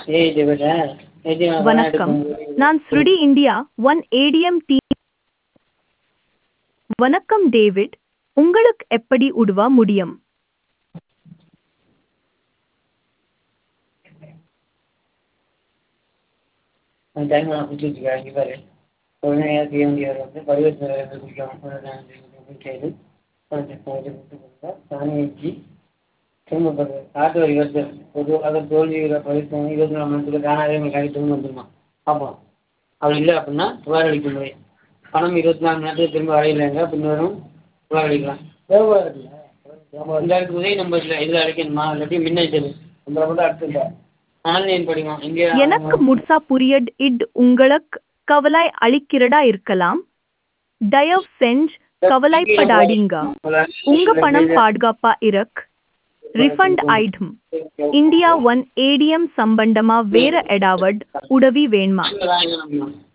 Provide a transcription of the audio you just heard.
ஏய் டேவிடா ஏஜி நான் பணம் வணக்கம் எடுக்கணும் நான் ஸ்ருடி இந்தியா ஒன் ஏடிஎம் டி வணக்கம் டேவிட் உங்களுக்கு எப்படி உதவ முடியும் அந்த டைம் நான் கொடுத்து வச்சுக்கிறேன் இங்கே பாரு உடனே செய்ய வேண்டியவர் வந்து பரிவர்த்தனை குறிக்கலாம் செய்து பதினஞ்சு திரும்ப பாரு ஆட்டு வரி வருது பொதுவாக தோல்வி பரிவர்த்தனை இருபத்தி நாலு மணி நேரத்துக்கு தானாகவே உங்களுக்கு திரும்ப வந்துருமா பார்ப்போம் அப்படி இல்லை அப்படின்னா புகார் அளிக்க முறை பணம் இருபத்தி நாலு மணி நேரத்துக்கு திரும்ப வரையிலைங்க பின்னரும் புகார் அளிக்கலாம் இந்த இடத்துக்கு உதவி நம்பர் இல்லை இதில் அழைக்கணுமா இல்லாட்டி மின்னஞ்சல் இந்த மட்டும் அடுத்து ஆன்லைன் படிக்கும் இங்கே எனக்கு முழுசா புரியட் இட் உங்களுக்கு கவலை அளிக்கிறதா இருக்கலாம் தயவு செஞ்சு கவலைப்படாதீங்க உங்க பணம் பாதுகாப்பா இருக் ரிஃபண்ட் ஆயிடும் இந்தியா ஒன் ஏடிஎம் சம்பந்தமா வேற ஏதாவது உதவி வேணுமா வாங்கிக்கலாம்